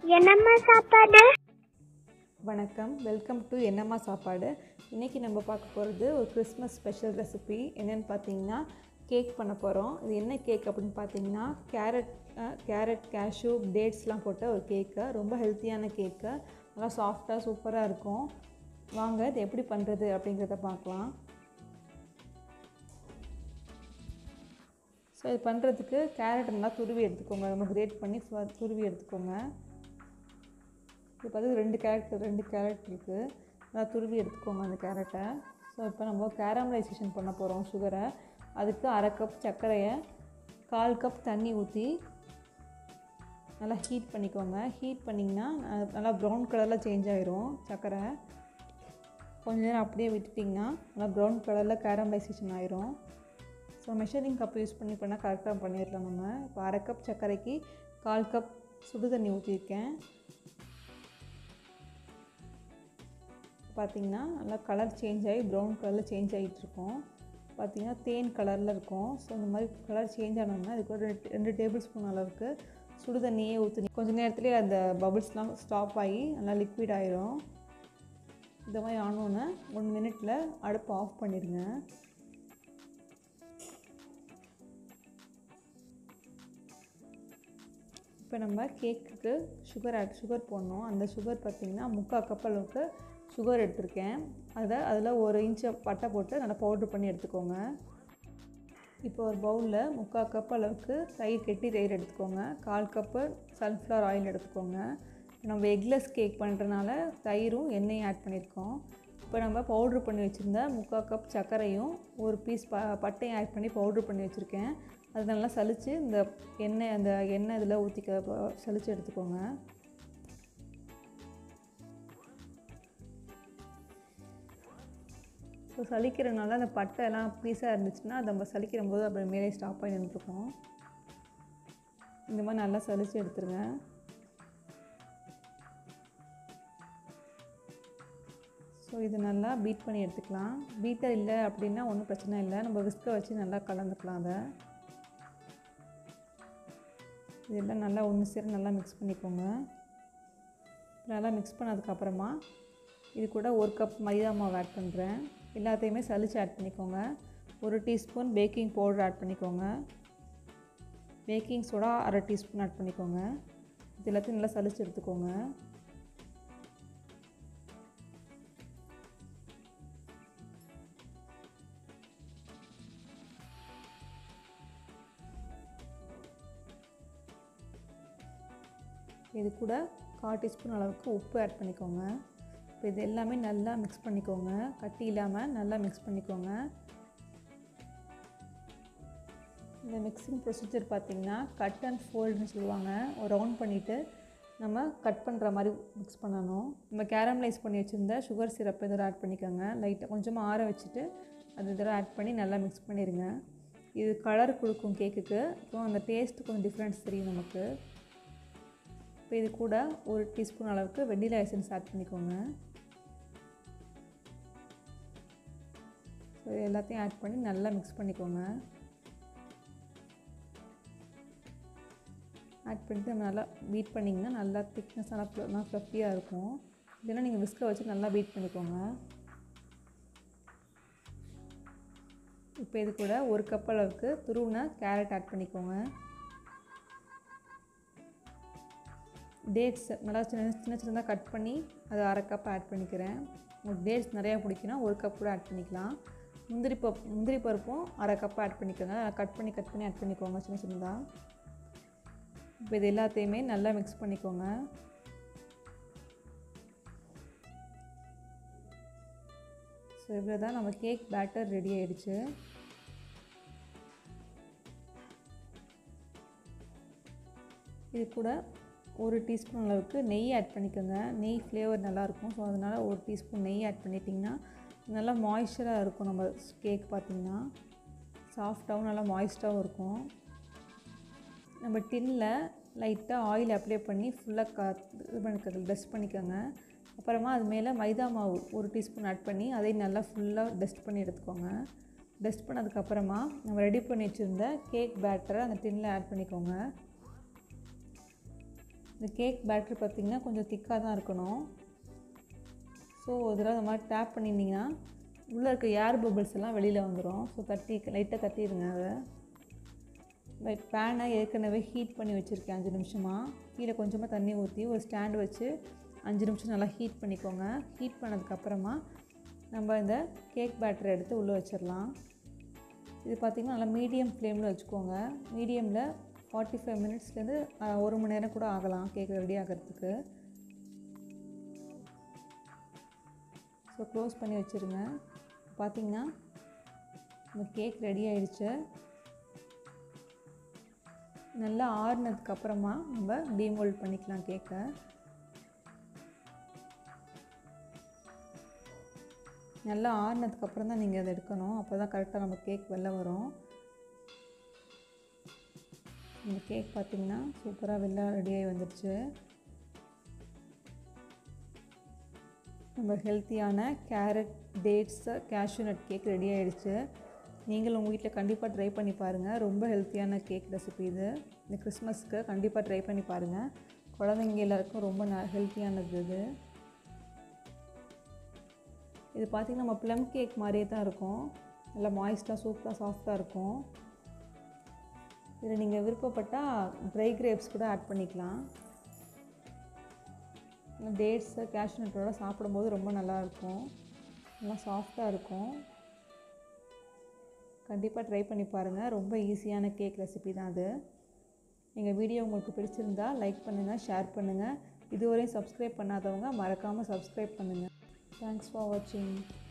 என்னம்மா சாப்பாடு வணக்கம் வெல்கம் டு என்னம்மா சாப்பாடு இன்றைக்கி நம்ம பார்க்க போகிறது ஒரு கிறிஸ்மஸ் ஸ்பெஷல் ரெசிபி என்னென்னு பார்த்தீங்கன்னா கேக் பண்ண போகிறோம் இது என்ன கேக் அப்படின்னு பார்த்தீங்கன்னா கேரட் கேரட் கேஷ்யூ டேட்ஸ்லாம் போட்ட ஒரு கேக்கு ரொம்ப ஹெல்த்தியான கேக்கு நல்லா சாஃப்டாக சூப்பராக இருக்கும் வாங்க இது எப்படி பண்ணுறது அப்படிங்கிறத பார்க்கலாம் ஸோ இது பண்ணுறதுக்கு கேரட் நல்லா துருவி எடுத்துக்கோங்க நம்ம கிரேட் பண்ணி ஃப- துருவி எடுத்துக்கோங்க இப்போ பார்த்து ரெண்டு கேரட் ரெண்டு கேரட் இருக்குது நல்லா துருவி எடுத்துக்கோங்க அந்த கேரட்டை ஸோ இப்போ நம்ம கேரமலைசேஷன் பண்ண போகிறோம் சுகரை அதுக்கு அரை கப் சர்க்கரையை கால் கப் தண்ணி ஊற்றி நல்லா ஹீட் பண்ணிக்கோங்க ஹீட் பண்ணிங்கன்னா அஹ், நல்லா ப்ரௌன் கலரில் சேஞ்ச் ஆயிரும் சர்க்கரை கொஞ்ச நேரம் அப்படியே விட்டுட்டிங்கன்னா நல்லா ப்ரௌன் கலரில் கேரமலைசேஷன் ஆயிரும் ஸோ மெஷரிங் கப் யூஸ் பண்ணி பண்ணால் கரெக்டாக பண்ணிடலாம் நம்ம இப்போ அரை கப் சர்க்கரைக்கு கால் கப் சுடு தண்ணி ஊற்றிருக்கேன் பார்த்தீங்கன்னா நல்லா கலர் சேஞ்ச் ஆகி ப்ரௌன் கலரில் சேஞ்ச் ஆகிட்டு இருக்கும் பார்த்தீங்கன்னா தேன் கலரில் இருக்கும் ஸோ இந்த மாதிரி கலர் சேஞ்ச் ஆனோம்னா இதுக்கு ஒரு ரெண்டு ரெண்டு டேபிள் ஸ்பூன் அளவுக்கு சுடு தண்ணியே ஊற்றி கொஞ்ச நேரத்துலேயே அந்த பபிள்ஸ்லாம் ஸ்டாப் ஆகி நல்லா லிக்விட் ஆயிரும் இந்த மாதிரி ஆனோன்னே ஒன் மினிட்ல அடுப்பு ஆஃப் பண்ணிடுங்க இப்போ நம்ம கேக்குக்கு சுகர் ஆட் சுகர் போடணும் அந்த சுகர் பார்த்திங்கன்னா முக்கால் கப் அளவுக்கு சுகர் எடுத்திருக்கேன் அதை அதில் ஒரு இன்ச்சு பட்டை போட்டு நல்லா பவுட்ரு பண்ணி எடுத்துக்கோங்க இப்போ ஒரு பவுலில் முக்கால் கப் அளவுக்கு தயிர் கெட்டி தயிர் எடுத்துக்கோங்க கால் கப்பு சன்ஃப்ளவர் ஆயில் எடுத்துக்கோங்க நம்ம எக்லெஸ் கேக் பண்ணுறனால தயிரும் எண்ணெயும் ஆட் பண்ணியிருக்கோம் இப்போ நம்ம பவுட்ரு பண்ணி வச்சுருந்த முக்கால் கப் சர்க்கரையும் ஒரு பீஸ் ப பட்டையும் ஆட் பண்ணி பவுட்ரு பண்ணி வச்சுருக்கேன் அது நல்லா சலித்து இந்த எண்ணெய் அந்த எண்ணெய் இதில் ஊற்றிக்க சலித்து எடுத்துக்கோங்க ஸோ சலிக்கிறனால அந்த பட்டை எல்லாம் பீஸாக இருந்துச்சுன்னா அது நம்ம சலிக்கிற போது அப்புறம் மேலே ஸ்டாப் ஆகி நின்றுருக்கோம் இந்த மாதிரி நல்லா சலித்து எடுத்துருங்க ஸோ இது நல்லா பீட் பண்ணி எடுத்துக்கலாம் பீட்டர் இல்லை அப்படின்னா ஒன்றும் பிரச்சனை இல்லை நம்ம விஸ்கை வச்சு நல்லா கலந்துக்கலாம் அதை இதெல்லாம் நல்லா ஒன்று சேர நல்லா மிக்ஸ் பண்ணிக்கோங்க நல்லா மிக்ஸ் பண்ணதுக்கப்புறமா இது கூட ஒரு கப் மைதா மாவு ஆட் பண்ணுறேன் எல்லாத்தையுமே சலிச்சு ஆட் பண்ணிக்கோங்க ஒரு டீஸ்பூன் பேக்கிங் பவுடர் ஆட் பண்ணிக்கோங்க பேக்கிங் சோடா அரை டீஸ்பூன் ஆட் பண்ணிக்கோங்க இது எல்லாத்தையும் நல்லா சலிச்சு எடுத்துக்கோங்க இது கூட கால் டீஸ்பூன் அளவுக்கு உப்பு ஆட் பண்ணிக்கோங்க இப்போ இது எல்லாமே நல்லா மிக்ஸ் பண்ணிக்கோங்க கட்டி இல்லாமல் நல்லா மிக்ஸ் பண்ணிக்கோங்க இந்த மிக்சிங் ப்ரொசீஜர் பார்த்திங்கன்னா கட் அண்ட் ஃபோல்டுன்னு சொல்லுவாங்க ஒரு ரவுண்ட் பண்ணிவிட்டு நம்ம கட் பண்ணுற மாதிரி மிக்ஸ் பண்ணணும் நம்ம கேரமலைஸ் பண்ணி வச்சுருந்த சுகர் சிரப் இதோட ஆட் பண்ணிக்கோங்க லைட்டாக கொஞ்சமாக ஆற வச்சுட்டு அது இதோட ஆட் பண்ணி நல்லா மிக்ஸ் பண்ணிடுங்க இது கலர் கொடுக்கும் கேக்குக்கு அப்புறம் அந்த டேஸ்ட் கொஞ்சம் டிஃப்ரென்ஸ் தெரியும் நமக்கு இப்போ இது கூட ஒரு டீஸ்பூன் அளவுக்கு வெண்ணிலா எசன்ஸ் ஆட் பண்ணிக்கோங்க ஸோ இது எல்லாத்தையும் ஆட் பண்ணி நல்லா மிக்ஸ் பண்ணிக்கோங்க ஆட் பண்ணிட்டு நம்ம நல்லா பீட் பண்ணிங்கன்னா நல்லா திக்னஸ் நல்லா ஃப்ள- நல்லா ஃப்ளஃபியாக இருக்கும் இதெல்லாம் நீங்கள் விஸ்கை வச்சு நல்லா பீட் பண்ணிக்கோங்க இப்போ இது கூட ஒரு கப் அளவுக்கு துருவின கேரட் ஆட் பண்ணிக்கோங்க டேட்ஸ் நல்லா சின்ன சின்ன சின்னதாக கட் பண்ணி அதை அரை கப் ஆட் பண்ணிக்கிறேன் உங்களுக்கு டேட்ஸ் நிறையா பிடிக்குன்னா ஒரு கப் கூட ஆட் பண்ணிக்கலாம் முந்திரி பருப்பு முந்திரி பருப்பும் அரை கப் ஆட் பண்ணிக்கோங்க கட் பண்ணி கட் பண்ணி ஆட் பண்ணிக்கோங்க சின்ன சின்னதாக இப்போ இது எல்லாத்தையுமே நல்லா மிக்ஸ் பண்ணிக்கோங்க ஸோ இவ்வளோ தான் நம்ம கேக் பேட்டர் ரெடி ஆயிடுச்சு இது கூட ஒரு டீஸ்பூன் அளவுக்கு நெய் ஆட் பண்ணிக்கோங்க நெய் ஃப்ளேவர் நல்லாயிருக்கும் ஸோ அதனால் ஒரு டீஸ்பூன் நெய் ஆட் பண்ணிட்டிங்கன்னா நல்லா மாய்ஸ்சராக இருக்கும் நம்ம கேக் பார்த்திங்கன்னா சாஃப்டாகவும் நல்லா மாய்ஸ்டாகவும் இருக்கும் நம்ம டின்னில் லைட்டாக ஆயில் அப்ளை பண்ணி ஃபுல்லாக க இது பண்ணிக்கோங்க டஸ்ட் பண்ணிக்கோங்க அப்புறமா அது மேலே மைதா மாவு ஒரு டீஸ்பூன் ஆட் பண்ணி அதையும் நல்லா ஃபுல்லாக டஸ்ட் பண்ணி எடுத்துக்கோங்க டஸ்ட் பண்ணதுக்கப்புறமா நம்ம ரெடி பண்ணி வச்சுருந்த கேக் பேட்டரை அந்த டின்னில் ஆட் பண்ணிக்கோங்க இந்த கேக் பேட்டர் பார்த்திங்கன்னா கொஞ்சம் திக்காக தான் இருக்கணும் ஸோ ஒரு தடவை இந்த மாதிரி டேப் பண்ணியிருந்தீங்கன்னா உள்ளே இருக்க ஏர் பபிள்ஸ் எல்லாம் வெளியில் வந்துடும் ஸோ தட்டி லைட்டாக தட்டிடுங்க அதை பட் பேனை ஏற்கனவே ஹீட் பண்ணி வச்சுருக்கேன் அஞ்சு நிமிஷமாக கீழே கொஞ்சமாக தண்ணி ஊற்றி ஒரு ஸ்டாண்டு வச்சு அஞ்சு நிமிஷம் நல்லா ஹீட் பண்ணிக்கோங்க ஹீட் பண்ணதுக்கப்புறமா நம்ம இந்த கேக் பேட்டரை எடுத்து உள்ளே வச்சிடலாம் இது பார்த்திங்கன்னா நல்லா மீடியம் ஃப்ளேமில் வச்சுக்கோங்க மீடியமில் ஃபார்ட்டி ஃபைவ் மினிட்ஸ்லேருந்து ஒரு மணி நேரம் கூட ஆகலாம் கேக் ரெடி ஆகிறதுக்கு ஸோ க்ளோஸ் பண்ணி வச்சுருங்க பார்த்திங்கன்னா நம்ம கேக் ரெடி ஆயிடுச்சு நல்லா ஆறுனதுக்கப்புறமா நம்ம டீமோல்ட் பண்ணிக்கலாம் கேக்கை நல்லா ஆறுனதுக்கப்புறம் தான் நீங்கள் அதை எடுக்கணும் அப்போ தான் கரெக்டாக நம்ம கேக் வெளில வரும் இந்த கேக் பார்த்திங்கன்னா சூப்பராக வெளில ரெடியாகி வந்துடுச்சு நம்ம ஹெல்த்தியான carrot dates cashew nut cake ready ஆகிடுச்சு நீங்கள் உங்கள் வீட்டில் கண்டிப்பாக ட்ரை பண்ணி பாருங்கள் ரொம்ப ஹெல்த்தியான கேக் ரெசிபி இது இந்த கிறிஸ்மஸ்க்கு கண்டிப்பாக ட்ரை பண்ணி பாருங்கள் குழந்தைங்க எல்லாருக்கும் ரொம்ப ந ஹெல்த்தியானது இது இது பார்த்திங்கன்னா நம்ம ப்ளம் கேக் மாதிரியே தான் இருக்கும் நல்லா மாய்ஸ்டாக சூப்பராக சாஃப்டாக இருக்கும் இதில் நீங்கள் விருப்பப்பட்டால் ட்ரை கிரேப்ஸ் கூட ஆட் பண்ணிக்கலாம் டேட்ஸு கேஷ்நட்டோட சாப்பிடும்போது ரொம்ப நல்லாயிருக்கும் நல்லா சாஃப்டாக இருக்கும் கண்டிப்பாக ட்ரை பண்ணி பாருங்கள் ரொம்ப ஈஸியான கேக் ரெசிபி தான் அது எங்கள் வீடியோ உங்களுக்கு பிடிச்சிருந்தா லைக் பண்ணுங்கள் ஷேர் பண்ணுங்கள் இதுவரையும் சப்ஸ்கிரைப் பண்ணாதவங்க மறக்காமல் சப்ஸ்கிரைப் பண்ணுங்கள் தேங்க்ஸ் ஃபார் வாட்சிங்